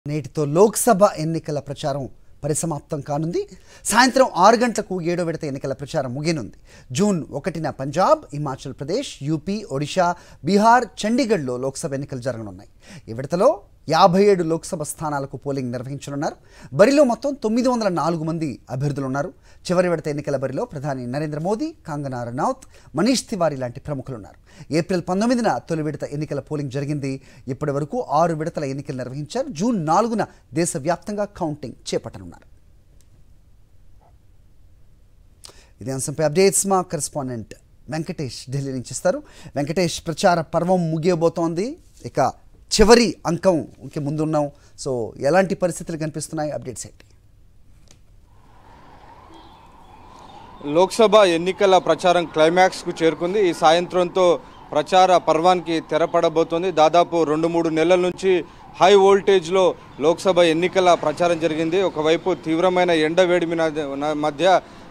నేటితో లోక్సభ ఎన్నికల ప్రచారం పరిసమాప్తం కానుంది సాయంత్రం ఆరు గంటలకు ఏడో విడత ఎన్నికల ప్రచారం ముగినుంది జూన్ ఒకటిన పంజాబ్ హిమాచల్ ప్రదేశ్ యూపీ ఒడిషా బీహార్ చండీగఢ్లో లోక్సభ ఎన్నికలు జరగనున్నాయి ఈ విడతలో యాభై ఏడు లోక్సభ స్థానాలకు పోలింగ్ నిర్వహించనున్నారు బరిలో మొత్తం తొమ్మిది వందల నాలుగు మంది అభ్యర్థులు ఉన్నారు చివరి విడత ఎన్నికల బరిలో ప్రధాని నరేంద్ర మోదీ కంగనా రనౌత్ మనీష్ తివారీ లాంటి ప్రముఖులు ఉన్నారు ఏప్రిల్ పంతొమ్మిదిన తొలి విడత ఎన్నికల పోలింగ్ జరిగింది ఇప్పటి వరకు ఆరు విడతల ఎన్నికలు నిర్వహించారు జూన్ నాలుగున దేశవ్యాప్తంగా కౌంటింగ్ చేపట్టనున్నారు ఇదే అంశంపై అప్డేట్స్ మా కరెస్పాండెంట్ వెంకటేష్ ఢిల్లీ నుంచి ఇస్తారు వెంకటేష్ ప్రచార పర్వం ముగియబోతోంది ఇక చివరి అంకం ఇంకే ముందున్నాం సో ఎలాంటి పరిస్థితులు కనిపిస్తున్నాయి అప్డేట్స్ ఏంటి లోక్సభ ఎన్నికల ప్రచారం క్లైమాక్స్కు చేరుకుంది ఈ సాయంత్రంతో ప్రచార పర్వానికి తెరపడబోతోంది దాదాపు రెండు మూడు నెలల నుంచి హై వోల్టేజ్లో లోక్సభ ఎన్నికల ప్రచారం జరిగింది ఒకవైపు తీవ్రమైన ఎండవేడిమి నా- మధ్య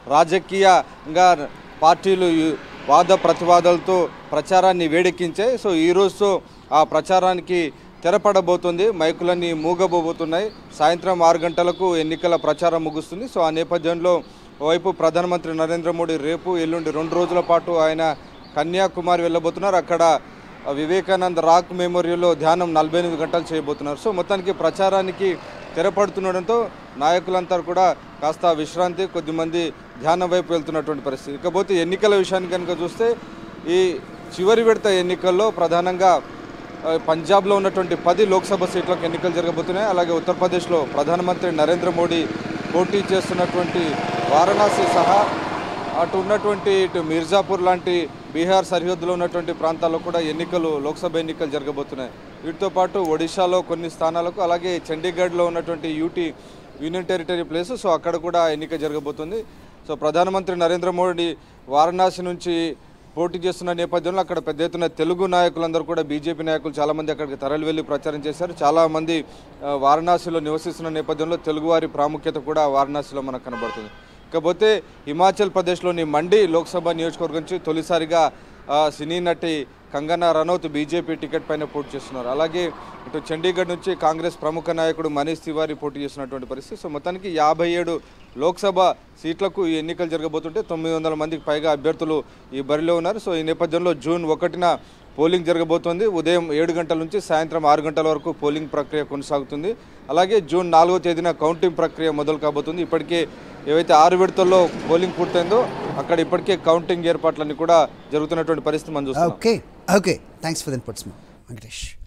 రాజకీయంగా పార్టీలు ఈ వాద ప్రతివాదాలతో ప్రచారాన్ని వేడెక్కించాయి సో ఈ రోజుతో ఆ ప్రచారానికి తెరపడబోతుంది మైకులన్నీ మూగబోబోతున్నాయి సాయంత్రం ఆరు గంటలకు ఎన్నికల ప్రచారం ముగుస్తుంది సో ఆ నేపథ్యంలో ఓవైపు ప్రధానమంత్రి నరేంద్ర మోడీ రేపు ఎల్లుండి రెండు రోజుల పాటు ఆయన కన్యాకుమారి వెళ్ళబోతున్నారు అక్కడ వివేకానంద రాక్ మెమోరియల్లో ధ్యానం నలభై ఎనిమిది గంటలు చేయబోతున్నారు సో మొత్తానికి ప్రచారానికి తెరపడుతుండడంతో నాయకులంతా కూడా కాస్త విశ్రాంతి కొద్దిమంది ధ్యానం వైపు వెళ్తున్నటువంటి పరిస్థితి ఇకపోతే ఎన్నికల విషయాన్ని కనుక చూస్తే ఈ చివరి విడత ఎన్నికల్లో ప్రధానంగా ఆ, పంజాబ్లో ఉన్నటువంటి పది లోక్సభ సీట్లకు ఎన్నికలు జరగబోతున్నాయి అలాగే ఉత్తరప్రదేశ్లో ప్రధానమంత్రి నరేంద్ర మోడీ పోటీ చేస్తున్నటువంటి వారణాసి సహా అటు ఉన్నటువంటి ఇటు మిర్జాపూర్ లాంటి బీహార్ సరిహద్దులో ఉన్నటువంటి ప్రాంతాల్లో కూడా ఎన్నికలు లోక్సభ ఎన్నికలు జరగబోతున్నాయి వీటితో పాటు ఒడిశాలో కొన్ని స్థానాలకు అలాగే చండీగఢ్లో ఉన్నటువంటి UT union territory place so అక్కడ కూడా ఎన్నిక జరగబోతుంది సో ప్రధానమంత్రి నరేంద్ర మోడీ వారణాసి నుంచి పోటీ చేస్తున్న నేపథ్యంలో అక్కడ పెద్ద ఎత్తున తెలుగు నాయకులందరూ కూడా బీజేపీ నాయకులు చాలా మంది అక్కడికి తరలి వెళ్లి ప్రచారం చేశారు చాలా మంది ఆ, వారణాసిలో నివసిస్తున్న నేపథ్యంలో తెలుగువారి ప్రాముఖ్యత కూడా వారణాసిలో మనకు కనబడుతుంది ఇకపోతే హిమాచల్ ప్రదేశ్లోని మండి లోక్సభ నియోజకవర్గం నుంచి తొలిసారిగా ఆ, సినీ నటి కంగనా రనౌత్ బీజేపీ టికెట్ పైన పోటీ చేస్తున్నారు అలాగే ఇటు చండీగఢ్ నుంచి కాంగ్రెస్ ప్రముఖ నాయకుడు మనీష్ తివారీ పోటీ చేస్తున్నటువంటి పరిస్థితి సో మొత్తానికి యాభై ఏడు లోక్సభ సీట్లకు ఈ ఎన్నికలు జరగబోతుంటే తొమ్మిది వందల మందికి పైగా అభ్యర్థులు ఈ బరిలో ఉన్నారు సో ఈ నేపథ్యంలో జూన్ ఒకటిన పోలింగ్ జరగబోతోంది ఉదయం ఏడు గంటల నుంచి సాయంత్రం ఆరు గంటల వరకు పోలింగ్ ప్రక్రియ కొనసాగుతుంది అలాగే జూన్ నాలుగో తేదీన కౌంటింగ్ ప్రక్రియ మొదలు కాబోతుంది ఇప్పటికే ఏవైతే ఆరు విడతల్లో పోలింగ్ పూర్తయిందో అక్కడ ఇప్పటికే కౌంటింగ్ ఏర్పాట్లన్నీ కూడా జరుగుతున్నటువంటి పరిస్థితి మనం చూస్తున్నాం okay okay thanks for the inputs మా వెంకటేష్